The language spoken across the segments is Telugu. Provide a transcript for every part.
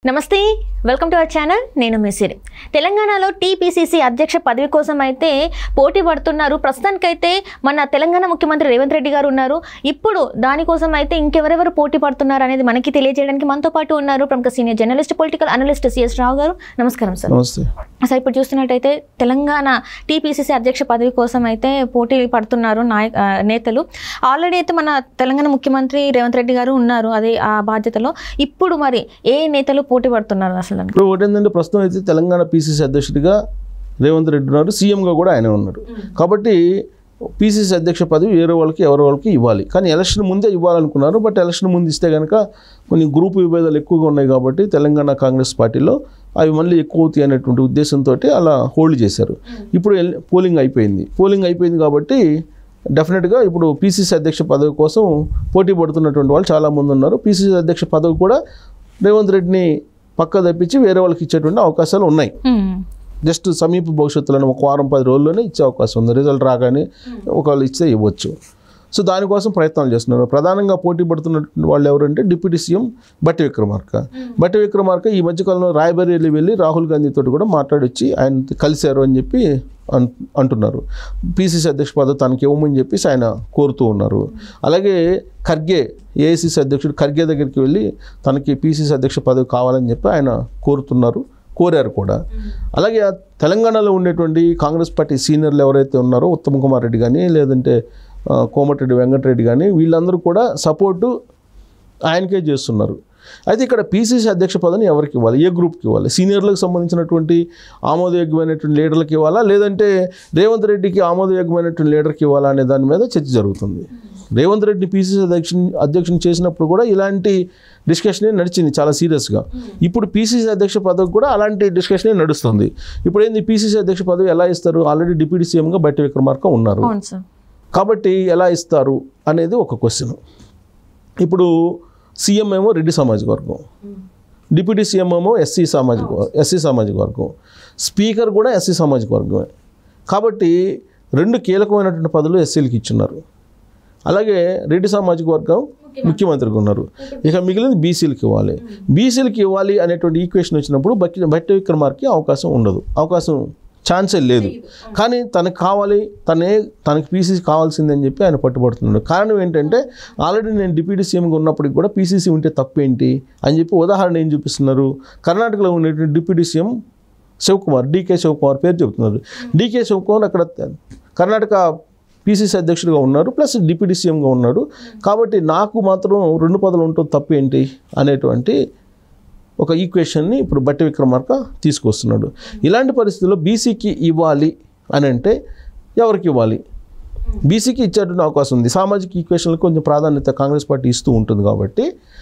నమస్తే వెల్కమ్ టు అవర్ ఛానల్ నేను మెసిరి తెలంగాణలో టీపీసీసీ అధ్యక్ష పదవి కోసం అయితే పోటీ పడుతున్నారు ప్రస్తుతానికైతే మన తెలంగాణ ముఖ్యమంత్రి రేవంత్ రెడ్డి గారు ఉన్నారు ఇప్పుడు దానికోసం అయితే ఇంకెవరెవరు పోటీ పడుతున్నారు అనేది మనకి తెలియజేయడానికి మనతో పాటు ఉన్నారు ప్రముఖ senior journalist political analyst C S Rao గారు నమస్కారం సార్ నమస్తే సార్ ఇప్పుడు చూస్తున్నట్టయితే తెలంగాణ టీపీసీసీ అధ్యక్ష పదవి కోసం అయితే పోటీ పడుతున్నారు నాయ ఆ, నేతలు ఆల్రెడీ అయితే మన తెలంగాణ ముఖ్యమంత్రి రేవంత్ రెడ్డి గారు ఉన్నారు అదే ఆ బాధ్యతలో ఇప్పుడు మరి ఏ నేతలు పోటీ పడుతున్నారు అసలు దానికి? ఇప్పుడు ఒకటి ఏంటంటే ప్రస్తుతం అయితే తెలంగాణ పీసీసీ అధ్యక్షుడిగా రేవంత్ రెడ్డి ఉన్నారు సీఎంగా కూడా ఆయనే ఉన్నారు కాబట్టి పీసీసీ అధ్యక్ష పదవి వేరే వాళ్ళకి ఎవరి వాళ్ళకి ఇవ్వాలి కానీ ఎలక్షన్ ముందే ఇవ్వాలనుకున్నారు బట్ ఎలక్షన్ ముందు ఇస్తే కనుక కొన్ని గ్రూప్ విభేదాలు ఎక్కువగా ఉన్నాయి కాబట్టి తెలంగాణ కాంగ్రెస్ పార్టీలో అవి మళ్ళీ ఎక్కువ అవుతాయి అనేటువంటి ఉద్దేశంతో అలా హోల్డ్ చేశారు ఇప్పుడు ఎల్- పోలింగ్ అయిపోయింది పోలింగ్ అయిపోయింది కాబట్టి డెఫినెట్గా ఇప్పుడు పీసీసీ అధ్యక్ష పదవి కోసం పోటీ పడుతున్నటువంటి వాళ్ళు చాలామంది ఉన్నారు పీసీసీ అధ్యక్ష పదవి కూడా రేవంత్ రెడ్డిని పక్క తప్పించి వేరే వాళ్ళకి ఇచ్చేటువంటి అవకాశాలు ఉన్నాయి మ్మ్. జస్ట్ సమీప భవిష్యత్తులోనే ఒక వారం పది రోజుల్లోనే ఇచ్చే అవకాశం ఉంది రిజల్ట్ రాగానే ఒకవేళ ఇస్తే ఇవ్వచ్చు సో దానికోసం ప్రయత్నాలు చేస్తున్నారు ప్రధానంగా పోటీ పడుతున్న వాళ్ళు ఎవరంటే డిప్యూటీ సీఎం బట్టి విక్రమార్క బట్టి విక్రమార్క ఈ మధ్యకాలంలో రాయబరేలి వెళ్ళి రాహుల్ గాంధీతో కూడా మాట్లాడొచ్చి ఆయన కలిశారు అని చెప్పి అన్- అంటున్నారు పీసీసీ అధ్యక్ష పదవి తనకి ఇవ్వమని చెప్పేసి ఆయన కోరుతూ ఉన్నారు అలాగే ఖర్గే ఏఐసీసీ అధ్యక్షుడు ఖర్గే దగ్గరికి వెళ్ళి తనకి పీసీసీ అధ్యక్ష పదవి కావాలని చెప్పి ఆయన కోరుతున్నారు కోరారు కూడా అలాగే ఆ తెలంగాణలో ఉండేటువంటి కాంగ్రెస్ పార్టీ సీనియర్లు ఎవరైతే ఉన్నారో ఉత్తమ్ కుమార్ రెడ్డి కానీ లేదంటే ఆ, కోమటిరెడ్డి వెంకటరెడ్డి కానీ వీళ్ళందరూ కూడా సపోర్టు ఆయనకే చేస్తున్నారు అయితే ఇక్కడ పీసీసీ అధ్యక్ష పదవిని ఎవరికి ఇవ్వాలి ఏ గ్రూప్కి ఇవ్వాలి సీనియర్లకు సంబంధించినటువంటి ఆమోదయోగ్యమైనటువంటి లీడర్లకు ఇవ్వాలా లేదంటే రేవంత్ రెడ్డికి ఆమోదయోగ్యమైనటువంటి లీడర్కి ఇవ్వాలా అనే దాని మీద చర్చ జరుగుతుంది రేవంత్ రెడ్డి పీసీసీ అధ్యక్ష అధ్యక్షుని చేసినప్పుడు కూడా ఇలాంటి డిస్కషనే నడిచింది చాలా సీరియస్గా ఇప్పుడు పీసీసీ అధ్యక్ష పదవి కూడా అలాంటి డిస్కషనే నడుస్తుంది ఇప్పుడు ఏంది పీసీసీ అధ్యక్ష పదవి ఎలా ఇస్తారు ఆల్రెడీ డిప్యూటీ సీఎంగా బట్టి విక్రమార్క ఉన్నారు అవును సార్ కాబట్టి ఎలా ఇస్తారు అనేది ఒక క్వశ్చన్ ఇప్పుడు సీఎం ఏమో రెడ్డి సామాజిక వర్గం డిప్యూటీ సీఎం ఏమో ఎస్సీ సామాజిక ఎస్సీ సామాజిక వర్గం స్పీకర్ కూడా ఎస్సీ సామాజిక వర్గమే కాబట్టి రెండు కీలకమైనటువంటి పదవులు ఎస్సీలకి ఇచ్చున్నారు అలాగే రెడ్డి సామాజిక వర్గం ముఖ్యమంత్రికి ఉన్నారు ఇక మిగిలింది బీసీలకి ఇవ్వాలి బీసీలకి ఇవ్వాలి అనేటువంటి ఈక్వేషన్ వచ్చినప్పుడు బట్టి బట్టి విక్రమార్కి అవకాశం ఉండదు అవకాశం ఛాన్సే లేదు కానీ తనకు కావాలి తనే తనకి పీసీసీ కావాల్సిందని చెప్పి ఆయన పట్టుబడుతున్నాడు కారణం ఏంటంటే ఆల్రెడీ నేను డిప్యూటీ సీఎంగా ఉన్నప్పటికి కూడా పీసీసీ ఉంటే తప్పేంటి అని చెప్పి ఉదాహరణ ఏం చూపిస్తున్నారు కర్ణాటకలో ఉండేటువంటి deputy CM Shivakumar DK Shivakumar పేరు చెబుతున్నారు డీకే శివకుమార్ అక్కడ కర్ణాటక పీసీసీ అధ్యక్షుడిగా ఉన్నారు ప్లస్ డిప్యూటీ సీఎంగా ఉన్నాడు కాబట్టి నాకు మాత్రం రెండు పదవులు ఉంటుంది తప్పేంటి అనేటువంటి ఒక ఈక్వేషన్ని ఇప్పుడు బట్టి విక్రమార్క తీసుకొస్తున్నాడు ఇలాంటి పరిస్థితుల్లో బీసీకి ఇవ్వాలి అని అంటే ఎవరికి ఇవ్వాలి బీసీకి ఇచ్చేటువంటి అవకాశం ఉంది సామాజిక ఈక్వేషన్లకు కొంచెం ప్రాధాన్యత కాంగ్రెస్ పార్టీ ఇస్తూ ఉంటుంది కాబట్టి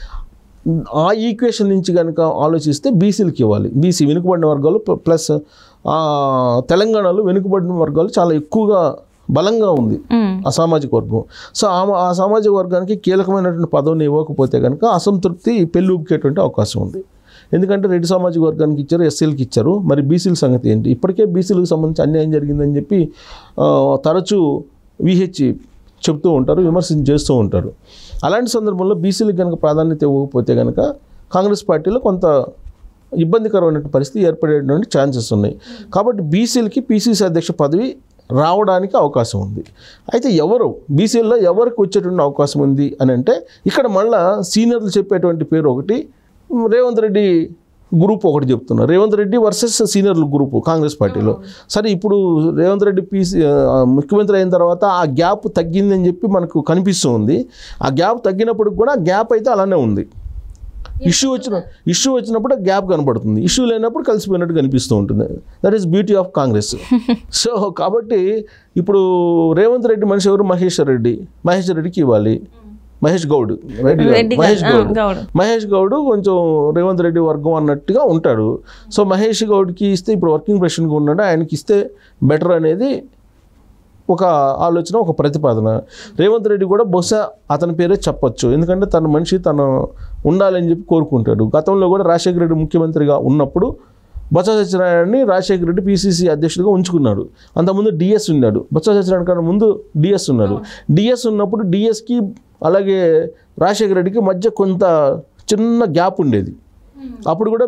ఆ ఈక్వేషన్ నుంచి కనుక ఆలోచిస్తే బీసీలకి ఇవ్వాలి బీసీ వెనుకబడిన వర్గాలు ప్ల- ప్లస్ ఆ, తెలంగాణలో వెనుకబడిన వర్గాలు చాలా ఎక్కువగా బలంగా ఉంది మ్మ్. ఆ సామాజిక వర్గం సో ఆ ఆ సామాజిక వర్గానికి కీలకమైనటువంటి పదవిని ఇవ్వకపోతే కనుక అసంతృప్తి పెళ్ళూపుకేటువంటి అవకాశం ఉంది ఎందుకంటే రెడ్డి సామాజిక వర్గానికి ఇచ్చారు ఎస్సీలకి ఇచ్చారు మరి బీసీల సంగతి ఏంటి ఇప్పటికే బీసీలకు సంబంధించి అన్యాయం జరిగిందని చెప్పి ఆ, తరచూ విహెచ్ చెప్తూ ఉంటారు విమర్శన చేస్తూ ఉంటారు అలాంటి సందర్భంలో బీసీలకు కనుక ప్రాధాన్యత ఇవ్వకపోతే కనుక కాంగ్రెస్ పార్టీలో కొంత ఇబ్బందికరమైన పరిస్థితి ఏర్పడేటువంటి ఛాన్సెస్ ఉన్నాయి కాబట్టి బీసీలకి పీసీసీ అధ్యక్ష పదవి రావడానికి అవకాశం ఉంది అయితే ఎవరు బీసీల్లో ఎవరికి వచ్చేటువంటి అవకాశం ఉంది అని అంటే ఇక్కడ మళ్ళా సీనియర్లు చెప్పేటువంటి పేరు ఒకటి రేవంత్ రెడ్డి గ్రూప్ ఒకటి చెప్తున్నారు రేవంత్ రెడ్డి వర్సెస్ సీనియర్ల గ్రూపు కాంగ్రెస్ పార్టీలో సరే ఇప్పుడు రేవంత్ రెడ్డి పీసీ ఆ, ముఖ్యమంత్రి అయిన తర్వాత ఆ గ్యాప్ తగ్గిందని చెప్పి మనకు కనిపిస్తూ ఉంది ఆ గ్యాప్ తగ్గినప్పటికి కూడా గ్యాప్ అయితే అలానే ఉంది ఇష్యూ వచ్చిన ఇష్యూ వచ్చినప్పుడు గ్యాప్ కనపడుతుంది ఇష్యూ లేనప్పుడు కలిసిపోయినట్టు కనిపిస్తూ ఉంటుంది that is beauty of Congress so కాబట్టి ఇప్పుడు రేవంత్ రెడ్డి మనిషి ఎవరు మహేష్ రెడ్డి మహేష్ రెడ్డికి ఇవ్వాలి మహేష్ గౌడ్ రైట్ రెడ్డి మహేష్ గారు, గౌడ్ ఆ, గౌడ్. మహేష్ గౌడ్ కొంచెం రేవంత్ రెడ్డి వర్గం అన్నట్టుగా ఉంటాడు సో మహేష్ గౌడ్కి ఇస్తే ఇప్పుడు వర్కింగ్ ప్రెసిడెంట్గా ఉన్నాడు ఆయనకి ఇస్తే బెటర్ అనేది ఒక ఆలోచన ఒక ప్రతిపాదన రేవంత్ రెడ్డి కూడా బహుశా అతని పేరే చెప్పొచ్చు ఎందుకంటే తన మనిషి తను ఉండాలని చెప్పి కోరుకుంటాడు గతంలో కూడా రాజశేఖర రెడ్డి ముఖ్యమంత్రిగా ఉన్నప్పుడు బొత్స సత్యనారాయణని రాజశేఖర రెడ్డి పీసీసీ అధ్యక్షుడిగా ఉంచుకున్నాడు అంతకుముందు డిఎస్ ఉన్నాడు బొత్స సత్యనారాయణ కన్నా ముందు డిఎస్ ఉన్నాడు డిఎస్ ఉన్నప్పుడు డిఎస్కి అలాగే రాజశేఖర రెడ్డికి మధ్య కొంత చిన్న గ్యాప్ ఉండేది అప్పుడు కూడా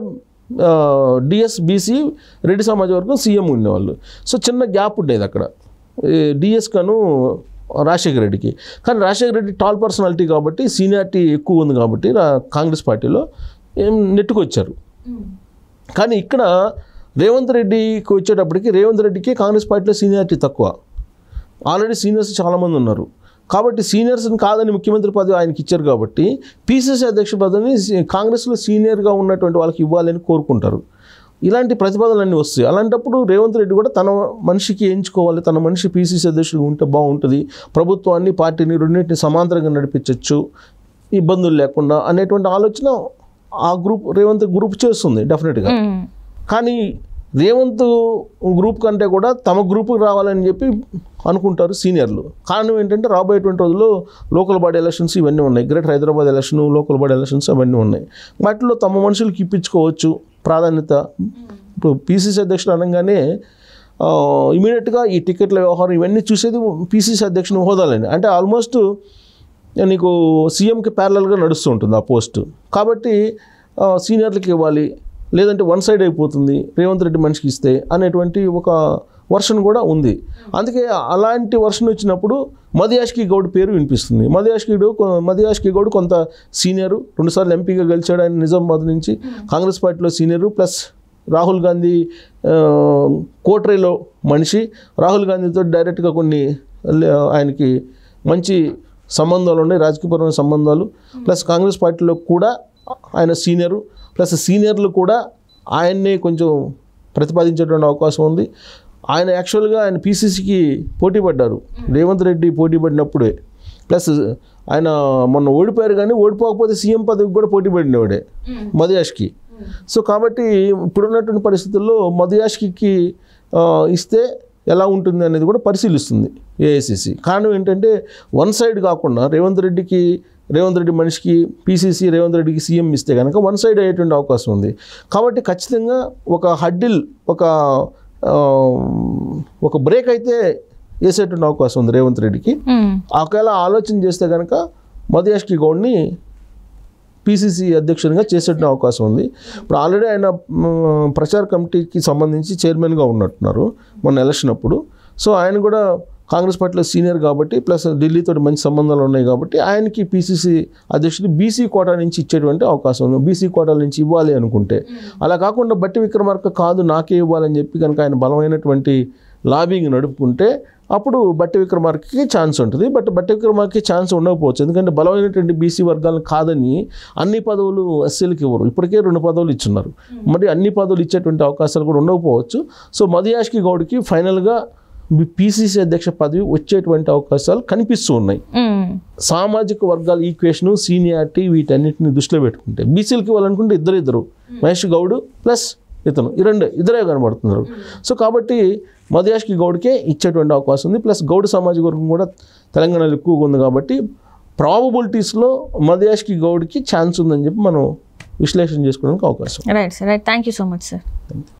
డిఎస్ బీసీ రెడ్డి సమాజ వర్గం సీఎం ఉండేవాళ్ళు సో చిన్న గ్యాప్ ఉండేది అక్కడ డిఎస్ కను రాజశేఖర రెడ్డికి కానీ రాజశేఖర రెడ్డి టాల్ పర్సనాలిటీ కాబట్టి సీనియారిటీ ఎక్కువ ఉంది కాబట్టి రా- కాంగ్రెస్ పార్టీలో ఏం నెట్టుకొచ్చారు కానీ ఇక్కడ రేవంత్ రెడ్డికి వచ్చేటప్పటికి రేవంత్ రెడ్డికి కాంగ్రెస్ పార్టీలో సీనియారిటీ తక్కువ ఆల్రెడీ సీనియర్స్ చాలామంది ఉన్నారు కాబట్టి సీనియర్స్ని కాదని ముఖ్యమంత్రి పదవి ఆయనకి ఇచ్చారు కాబట్టి పీసీసీ అధ్యక్ష పదవిని సీ- కాంగ్రెస్లో సీనియర్గా ఉన్నటువంటి వాళ్ళకి ఇవ్వాలని కోరుకుంటారు ఇలాంటి ప్రతిపాదనలన్నీ వస్తాయి అలాంటప్పుడు రేవంత్ రెడ్డి కూడా తన మనిషికి ఎంచుకోవాలి తన మనిషి పీసీసీ అధ్యక్షుడు ఉంటే బాగుంటుంది ప్రభుత్వాన్ని పార్టీని రెండింటిని సమాంతరంగా నడిపించవచ్చు ఇబ్బందులు లేకుండా అనేటువంటి ఆలోచన ఆ గ్రూప్ రేవంత్ గ్రూప్ చేస్తుంది డెఫినెట్గా మ్మ్. కానీ రేవంత్ గ్రూప్ కంటే కూడా తమ గ్రూప్కి రావాలని చెప్పి అనుకుంటారు సీనియర్లు కారణం ఏంటంటే రాబోయేటువంటి రోజుల్లో లోకల్ బాడీ ఎలక్షన్స్ ఇవన్నీ ఉన్నాయి Greater Hyderabad election local body elections అవన్నీ ఉన్నాయి వాటిలో తమ మనుషులకి ఇప్పించుకోవచ్చు ప్రాధాన్యత ఇప్పుడు పీసీసీ అధ్యక్షుడు అనగానే ఇమీడియట్గా ఈ టికెట్ల వ్యవహారం ఇవన్నీ చూసేది పీసీసీ అధ్యక్షుని హోదాలని అంటే ఆల్మోస్ట్ నీకు సీఎంకి ప్యారలల్గా నడుస్తూ ఉంటుంది ఆ పోస్ట్ కాబట్టి ఆ, సీనియర్లకి ఇవ్వాలి లేదంటే వన్ సైడ్ అయిపోతుంది రేవంత్ రెడ్డి మనిషికి ఇస్తే అనేటువంటి ఒక వర్షన్ కూడా ఉంది అందుకే అలాంటి వర్షన్ వచ్చినప్పుడు మదియాష్కి గౌడ్ పేరు వినిపిస్తుంది మదియాష్కి గౌడ్ మదియాష్కి గౌడ్ కొంత సీనియరు రెండుసార్లు ఎంపీగా గెలిచాడు ఆయన నిజామాబాద్ నుంచి కాంగ్రెస్ పార్టీలో సీనియరు ప్లస్ రాహుల్ గాంధీ ఆ, కోట్రేలో మనిషి రాహుల్ గాంధీతో డైరెక్ట్గా కొన్ని లే- ఆయనకి మంచి సంబంధాలు ఉన్నాయి రాజకీయపరమైన సంబంధాలు ప్లస్ కాంగ్రెస్ పార్టీలో కూడా ఆయన సీనియరు ప్లస్ సీనియర్లు కూడా ఆయన్నే కొంచెం ప్రతిపాదించేటువంటి అవకాశం ఉంది ఆయన యాక్చువల్గా ఆయన పీసీసీకి పోటీ పడ్డారు రేవంత్ రెడ్డి పోటీ పడినప్పుడే ప్లస్ ఆయన మొన్న ఓడిపోయారు కానీ ఓడిపోకపోతే సీఎం పదవికి కూడా పోటీ పడినవాడే మదియాష్కి సో కాబట్టి ఇప్పుడున్నటువంటి పరిస్థితుల్లో మదియాష్కి ఆ, ఇస్తే ఎలా ఉంటుంది అనేది కూడా పరిశీలిస్తుంది ఏఐసిసి కారణం ఏంటంటే వన్ సైడ్ కాకుండా రేవంత్ రెడ్డికి రేవంత్ రెడ్డి మనిషికి పీసీసీ రేవంత్ రెడ్డికి సీఎం ఇస్తే కనుక వన్ సైడ్ అయ్యేటువంటి అవకాశం ఉంది కాబట్టి ఖచ్చితంగా ఒక హడ్డిల్ ఒక ఆ, ఒక బ్రేక్ అయితే వేసేటువంటి అవకాశం ఉంది రేవంత్ రెడ్డికి మ్మ్. ఒకవేళ ఆలోచన చేస్తే కనుక మధుయాష్కి గౌడ్ని పీసీసీ అధ్యక్షునిగా చేసేటువంటి అవకాశం ఉంది ఇప్పుడు ఆల్రెడీ ఆయన మ్, ప్రచార కమిటీకి సంబంధించి చైర్మన్గా ఉన్నట్టున్నారు మొన్న ఎలక్షన్ అప్పుడు సో ఆయన కూడా కాంగ్రెస్ పార్టీలో సీనియర్ కాబట్టి ప్లస్ ఢిల్లీతో మంచి సంబంధాలు ఉన్నాయి కాబట్టి ఆయనకి పీసీసీ అధ్యక్షుడు బీసీ కోటా నుంచి ఇచ్చేటువంటి అవకాశం ఉంది బీసీ కోటాల నుంచి ఇవ్వాలి అనుకుంటే అలా కాకుండా బట్టి విక్రమార్క కాదు నాకే ఇవ్వాలని చెప్పి కనుక ఆయన బలమైనటువంటి లాబింగ్ నడుపుకుంటే అప్పుడు బట్టి విక్రమార్కకి ఛాన్స్ ఉంటుంది బట్ బట్టి విక్రమార్కకి ఛాన్స్ ఉండకపోవచ్చు ఎందుకంటే బలమైనటువంటి బీసీ వర్గాలను కాదని అన్ని పదవులు ఎస్సీలకి ఇవ్వరు ఇప్పటికే రెండు పదవులు ఇచ్చున్నారు మరి అన్ని పదవులు ఇచ్చేటువంటి అవకాశాలు కూడా ఉండకపోవచ్చు సో మధుయాష్కి గౌడ్కి ఫైనల్గా పీసీసీ అధ్యక్ష పదవి వచ్చేటువంటి అవకాశాలు కనిపిస్తూ ఉన్నాయి మ్మ్. సామాజిక వర్గాల ఈక్వేషను సీనియారిటీ వీటన్నిటిని దృష్టిలో పెట్టుకుంటే బీసీలకి వాళ్ళనుకుంటే ఇద్దరు ఇద్దరు మహేష్ గౌడ్ ప్లస్ ఇతను ఈ రెండే ఇద్దరే కనబడుతున్నారు సో కాబట్టి మధుయాష్కి గౌడ్కే ఇచ్చేటువంటి అవకాశం ఉంది ప్లస్ గౌడ్ సామాజిక వర్గం కూడా తెలంగాణలో ఎక్కువగా ఉంది కాబట్టి ప్రాబబిలిటీస్లో మధుయాష్కి గౌడ్కి ఛాన్స్ ఉందని చెప్పి మనం విశ్లేషణ చేసుకోవడానికి అవకాశం right sir right thank you so much sir